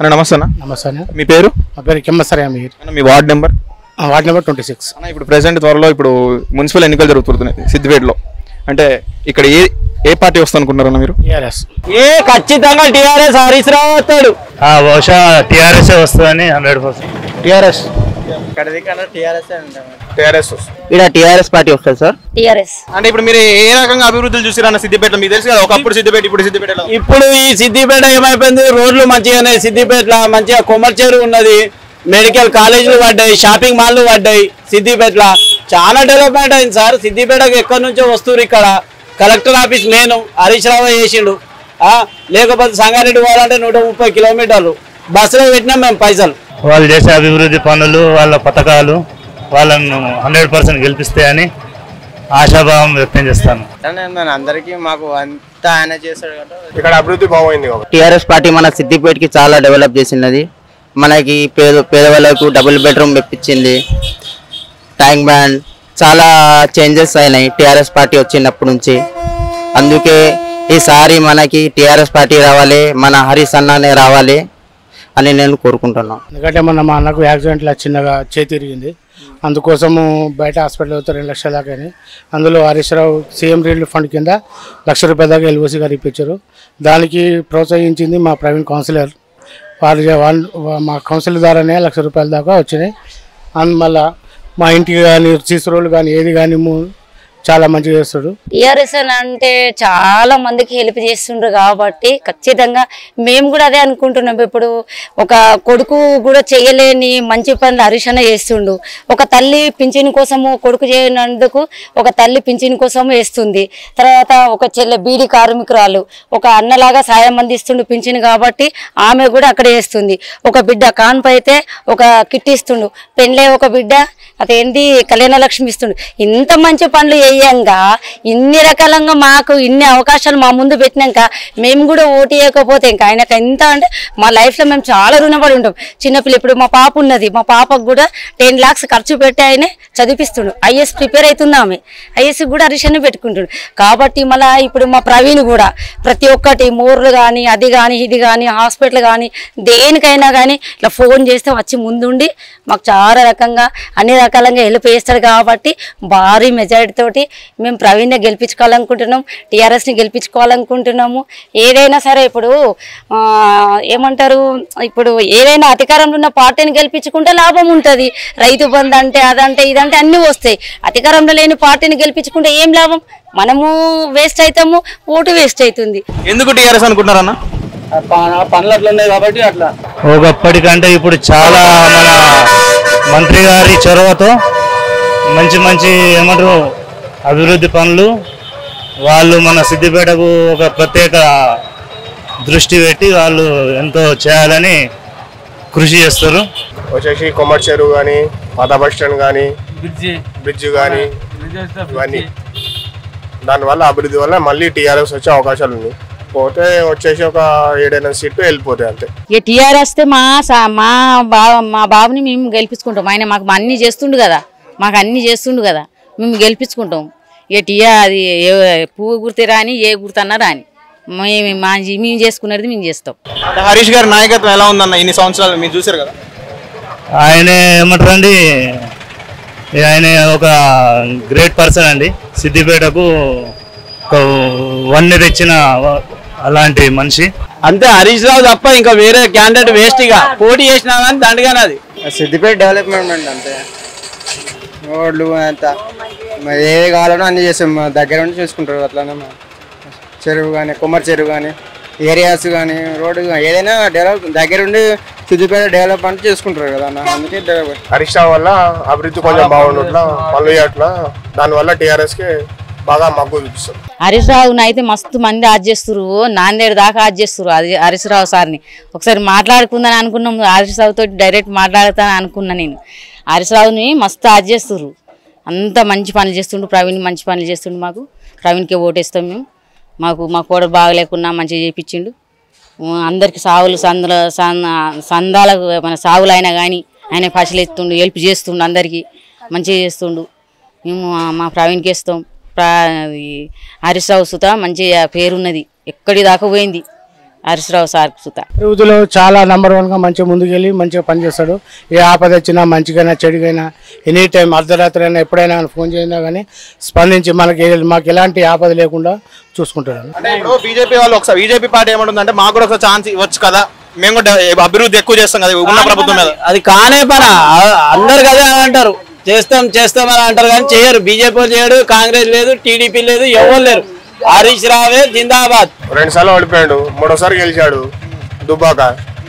అన్న నమస్తే అన్న నమస్తే అన్న. మీ పేరు నా పేరు కెమ్మసరే అమీర్ అన్న మీ వార్డ్ నెంబర్ ఆ, వార్డ్ నెంబర్ ట్వంటీ సిక్స్ అన్న ఇప్పుడు ప్రెసెంట్ త్వరలో ఇప్పుడు మున్సిపల్ ఎన్నికలు జరుగుతున్నాయి సిద్దిపేటలో అంటే ఇక్కడ ఏ ఏ పార్టీ వస్తుంది అనుకుంటున్నారన్న మీరు టీఆర్ఎస్ ఏ ఖచ్చితంగా టీఆర్ఎస్ హరీష్ రావు వస్తాడు ఆ, బహుశా టీఆర్ఎస్ వస్తుందని హండ్రెడ్ పర్సెంట్ టీఆర్ఎస్ టీఆర్ఎస్ వస్తుంది ఇక్కడ టీఆర్ఎస్ పార్టీ వస్తుంది సార్ టిఆర్ఎస్ అంటే ఇప్పుడు మీరు ఏ రకంగా అభివృద్ధులు చూసిరన్న సిద్దిపేట మీకు తెలుసు కదా ఒకప్పుడు సిద్దిపేట ఇప్పుడు సిద్దిపేట ఇప్పుడు ఈ సిద్దిపేట ఏమైపోయింది రోడ్లు మంచిగానే సిద్దిపేటలో మంచిగా కొమ్మరి చెరువు ఉన్నది మెడికల్ కాలేజీలు పడ్డాయి షాపింగ్ మాల్లు పడ్డాయి సిద్దిపేటలో చాలా డెవలప్మెంట్ అయింది సార్ సిద్దిపేటకు ఎక్కడి నుంచో వస్తున్నారు ఇక్కడ collector office main Harish Rao చేసిండు ఆ, లేకపోతే సంగారెడ్డి పోవాలంటే నూట ముప్పై కిలోమీటర్లు బస్సులో పెట్టినాం మేము పైసలు వాళ్ళు చేసే అభివృద్ధి పనులు వాళ్ళ పథకాలు వాళ్ళను హండ్రెడ్ పర్సెంట్ గెలిపిస్తాయని ఆశాభావం వ్యక్తం చేస్తాను అందరికీ మాకు అంతా ఆయన చేస్తాడు కదా ఇక్కడ అభివృద్ధి బాగుంది టీఆర్ఎస్ పార్టీ మన సిద్దిపేటకి చాలా డెవలప్ చేసినది మనకి పేద పేదవాళ్ళకు డబుల్ బెడ్రూమ్ ఇప్పించింది ట్యాంక్ బ్యాండ్ చాలా చేంజెస్ అయినాయి టీఆర్ఎస్ పార్టీ వచ్చినప్పటి నుంచి అందుకే ఈసారి మనకి టీఆర్ఎస్ పార్టీ రావాలి మన హరీష్ అన్ననే రావాలి అని నేను కోరుకుంటున్నాను ఎందుకంటే మొన్న మా అన్నకు యాక్సిడెంట్లో చిన్నగా చేతి తిరిగింది అందుకోసము బయట హాస్పిటల్ అవుతారు రెండు లక్షల దాకా అయినాయి. అందులో Harish Rao CM relief fund కింద లక్ష రూపాయల దాకా ఎల్ఓసి గారు ఇప్పించారు దానికి ప్రోత్సహించింది మా ప్రవీణ్ కౌన్సిలర్ వారు వాళ్ళు మా కౌన్సిల్ ద్వారానే లక్ష రూపాయల దాకా వచ్చినాయి అండ్ మళ్ళా మా ఇంటికి కానీ చీసురోలు కానీ ఏది కానీ చాలా మంచిగా చేస్తాడు టిఆర్ఎస్ అని అంటే చాలా మందికి హెల్ప్ చేస్తుండ్రు కాబట్టి ఖచ్చితంగా మేము కూడా అదే అనుకుంటున్నాం ఇప్పుడు ఒక కొడుకు కూడా చేయలేని మంచి పనులు హరీష్ అన్న చేస్తుండు ఒక తల్లి పింఛన్ కోసము కొడుకు చేయనందుకు ఒక తల్లి పింఛన్ కోసం వేస్తుంది తర్వాత ఒక చెల్లె బీడీ కార్మికురాలు ఒక అన్నలాగా సాయం అందిస్తుండు పింఛన్ కాబట్టి ఆమె కూడా అక్కడ వేస్తుంది ఒక బిడ్డ కాన్పు అయితే ఒక కిట్ ఇస్తుండు పెళ్ళే ఒక బిడ్డ అదేంటి కళ్యాణ లక్ష్మి ఇస్తుండు ఇంత మంచి పనులు వేయంగా ఇన్ని రకాలంగా మాకు ఇన్ని అవకాశాలు మా ముందు పెట్టినాక మేము కూడా ఓటు వేయకపోతే ఇంకా ఆయనకు ఎంత అంటే మా లైఫ్లో మేము చాలా రుణపడి ఉంటాం చిన్నపిల్ల ఇప్పుడు మా పాప ఉన్నది మా పాపకు కూడా టెన్ లాక్స్ ఖర్చు పెట్టి ఆయనే చదివిస్తుండు ఐఎస్ ప్రిపేర్ అవుతుంది ఆమె ఐఎస్ కూడా అరిషన్ పెట్టుకుంటుండు కాబట్టి మళ్ళా ఇప్పుడు మా ప్రవీణ్ కూడా ప్రతి ఒక్కటి మోర్లు కానీ అది కానీ ఇది కానీ హాస్పిటల్ కానీ దేనికైనా కానీ ఇట్లా ఫోన్ చేస్తే వచ్చి ముందుండి మాకు చాలా రకంగా అన్ని రకాలంగా హెల్ప్ చేస్తాడు కాబట్టి భారీ మెజారిటీ తోటి మేము ప్రవీణ్ని గెలిపించుకోవాలనుకుంటున్నాం టీఆర్ఎస్ని గెలిపించుకోవాలనుకుంటున్నాము ఏదైనా సరే ఇప్పుడు ఆ, ఏమంటారు ఇప్పుడు ఏదైనా అధికారంలో ఉన్న పార్టీని గెలిపించుకుంటే లాభం ఉంటుంది రైతు బంధు అంటే అదంటే ఇదంటే అన్నీ వస్తాయి అధికారంలో లేని పార్టీని గెలిపించుకుంటే ఏం లాభం మనము వేస్ట్ అవుతాము ఓటు వేస్ట్ అవుతుంది ఎందుకు టీఆర్ఎస్ అనుకుంటున్నారన్న పనులు అట్లా ఉన్నాయి కాబట్టి అట్లా ఒకప్పటికంటే ఇప్పుడు చాలా మన మంత్రి గారి చొరవతో మంచి మంచి ఏమంటారు అభివృద్ధి పనులు వాళ్ళు మన సిద్దిపేటకు ఒక ప్రత్యేక దృష్టి పెట్టి వాళ్ళు ఎంతో చేయాలని కృషి చేస్తారు వచ్చేసి కొమ్మటి చెరువు కానీ పాత బస్ స్టాండ్ కానీ బ్రిడ్జ్ కానీ ఇవన్నీ దానివల్ల అభివృద్ధి వల్ల మళ్ళీ టీఆర్ఎస్ వచ్చే అవకాశాలు ఉన్నాయి పోతే వచ్చేసి ఒక ఏడైనా సీట్లు వెళ్ళిపోతాయి అంతే ఇక టీఆర్ వస్తే మా సా- మా బావ మా బాబుని మేము గెలిపించుకుంటాం ఆయన మాకు అన్ని చేస్తుండు కదా మాకు అన్ని చేస్తుండు కదా మేము గెలిపించుకుంటాం ఇక టీఆర్ అది ఏ- పువ్వు గుర్తి రాని ఏ గుర్తన్నా రాని మేము మా మేము చేసుకునేది మేము చేస్తాం అంటే హరీష్ గారి నాయకత్వం ఎలా ఉందన్న ఇన్ని సంవత్సరాలు మీరు చూసారు కదా ఆయన ఏమంటారండి ఆయన ఒక గ్రేట్ పర్సన్ అండి సిద్దిపేటకు ఒక వన్నె తెచ్చిన అలాంటి మనిషి అంతే హరీష్ రావు తప్ప ఇంకా వేరే క్యాండిడేట్ వేస్ట్ ఇక పోటీ చేసినా కానీ దండగానే అది సిద్దిపేట డెవలప్మెంట్ అంతే రోడ్లు అంత మరి ఏది కావాలనో అన్ని చేస్తాం మా దగ్గర ఉండి చూసుకుంటారు అట్లానే మా చెరువు కానీ కొమ్మరి చెరువు కానీ ఏరియాస్ కానీ రోడ్డు కానీ ఏదైనా డెవలప్ దగ్గర ఉండి సిద్దిపేట డెవలప్ అంటే చేసుకుంటారు కదా అన్న అందుకే డెవలప్ హరీష్ రావు వల్ల అభివృద్ధి కొంచెం బాగుండట్లా పనులు చేయట్లా దానివల్ల టీఆర్ఎస్కి బాగా మగ్గు చూపిస్తారు హరీష్ రావుని అయితే మస్తు మంది ఆజ్ చేస్తురు నాందేడు దాకా ఆజ్ చేస్తురు అది హరీష్ రావు సార్ని ఒకసారి మాట్లాడుకుందని అనుకున్నాం హరీష్ రావుతో డైరెక్ట్ మాట్లాడతానని అనుకున్నా నేను హరీష్ రావుని మస్తు ఆజ్ చేస్తురు అంత మంచి పనులు చేస్తుండు ప్రవీణ్ మంచి పనులు చేస్తుండు మాకు ప్రవీణ్కే ఓటేస్తాం మేము మాకు మా కోడ బాగలేకున్నా మంచిగా చేయించిండు అందరికి సావులు సందుల సన్- సందాలకు మన సావులు అయినా కానీ ఆయన పశలు ఎత్తుండు హెల్ప్ చేస్తుండు అందరికీ మంచిగా చేస్తుండు మేము మా- మా ప్రవీణ్కి ఇస్తాం ప్రా ఈ హరీష్ రావు సుత మంచి పేరున్నది ఎక్కడి దాకా పోయింది హరీష్ రావు సార్ సుత అభివృద్ధిలో చాలా నెంబర్ వన్గా మంచిగా ముందుకెళ్ళి మంచిగా పనిచేస్తాడు ఏ ఆపద వచ్చినా మంచిగైనా చెడుగైనా ఎనీ టైం అర్ధరాత్రి అయినా ఎప్పుడైనా ఆయన ఫోన్ చేసినా కానీ స్పందించి మనకి మాకు ఎలాంటి ఆపద లేకుండా చూసుకుంటాడు అంటే ఇప్పుడు బీజేపీ వాళ్ళు ఒకసారి బీజేపీ పార్టీ ఏమంటుందంటే మాకు కూడా ఒకసారి ఛాన్స్ ఇవ్వచ్చు కదా మేము కూడా అభివృద్ధి ఎక్కువ చేస్తాం కదా ఉన్న ప్రభుత్వం మీద అది కానే పన అందరు కదా అని అంటారు చేస్తాం చేస్తాం అని అంటారు కానీ చేయరు బీజేపీ చేయడు కాంగ్రెస్ లేదు టీడీపీ లేదు ఎవరు లేరు హరీష్ రావే జిందాబాద్ రెండు సార్లు ఓడిపోయాడు మూడోసారి గెలిచాడు దుబ్బాక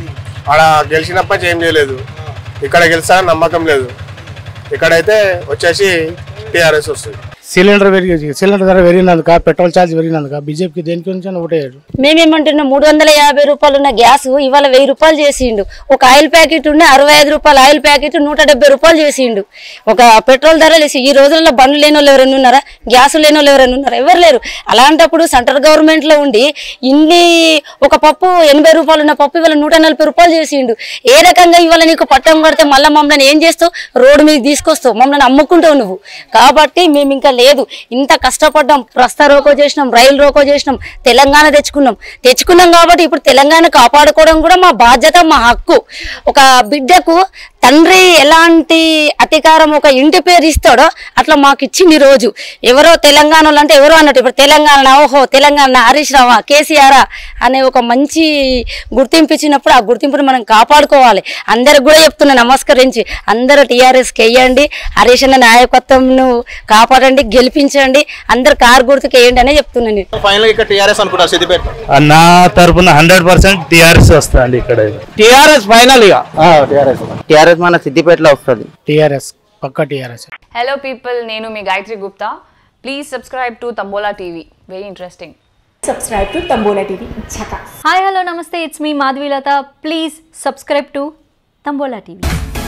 ఆడ గెలిచినప్పటి నుంచి ఏం చేయలేదు ఇక్కడ గెలిచాలని నమ్మకం లేదు ఇక్కడైతే వచ్చేసి టీఆర్ఎస్ వస్తుంది సిలిండర్ పెరిగి సిలిండర్ ధర పెరిగినందుక పెట్రోల్ ఛార్జ్ పెరిగినందుక బీజేపీకి దేనికి గురించి ఓటేయాడు మేమేమంటున్నాం మూడు వందల యాభై రూపాయలు ఉన్న గ్యాస్ ఇవాళ వెయ్యి రూపాయలు చేసిండు ఒక ఆయిల్ ప్యాకెట్ ఉండే అరవై ఐదు రూపాయల ఆయిల్ ప్యాకెట్ నూట డెబ్బై రూపాయలు చేసిండు ఒక పెట్రోల్ ధర లేసి ఈ రోజుల్లో బండ్లు లేని వాళ్ళు ఎవరైనా ఉన్నారా గ్యాస్ లేని వాళ్ళు ఎవరైనా ఉన్నారా ఎవరు లేరు అలాంటప్పుడు సెంట్రల్ గవర్నమెంట్ లో ఉండి ఇన్ని ఒక పప్పు ఎనభై రూపాయలు ఉన్న పప్పు ఇవాళ నూట నలభై రూపాయలు చేసిండు ఏ రకంగా ఇవాళ నీకు పట్టం కడితే మళ్ళీ మమ్మల్ని ఏం చేస్తావు రోడ్డు మీద తీసుకొస్తావు మమ్మల్ని అమ్ముకుంటావు నువ్వు కాబట్టి మేము ఇంకా లేదు ఇంత కష్టపడ్డాం ప్రస్త రోకో చేసినాం రైలు రోకో చేసినాం తెలంగాణ తెచ్చుకున్నాం తెచ్చుకున్నాం కాబట్టి ఇప్పుడు తెలంగాణ కాపాడుకోవడం కూడా మా బాధ్యత మా హక్కు ఒక బిడ్డకు తండ్రి ఎలాంటి అధికారం ఒక ఇంటి పేరు ఇస్తాడో అట్లా మాకు ఇచ్చింది ఈ రోజు ఎవరో తెలంగాణలో అంటే ఎవరో అన్నట్టు ఇప్పుడు తెలంగాణ ఓహో తెలంగాణ హరీష్ రావా కేసీఆరా అనే ఒక మంచి గుర్తింపు ఇచ్చినప్పుడు ఆ గుర్తింపుని మనం కాపాడుకోవాలి అందరికి కూడా చెప్తున్నా నమస్కరించి అందరూ టీఆర్ఎస్కి వేయండి హరీష్ అన్న నాయకత్వంను కాపాడండి గెలిపించండి అందరు కారు గుర్తుకు వేయండి అనే చెప్తున్నాను నేను. ఫైనల్ ఇక్కడ టీఆర్ఎస్ అనుకుంటారు సిద్దిపేట ఆ, నా తరపున హండ్రెడ్ పర్సెంట్ టీఆర్ఎస్ వస్తుంది ఇక్కడ టిఆర్ఎస్ ఫైనల్ ఇక టీఆర్ఎస్ మన సిద్దిపేటలో వస్తుంది టీఆర్ఎస్ పక్క టీఆర్ఎస్ హలో పీపుల్ నేను మీ Gayatri Gupta please subscribe to Tambola TV very interesting subscribe to Tambola TV. Chaka. Hi hello నమస్తే ఇట్స్ మీ Madhavilatha please subscribe to Tambola TV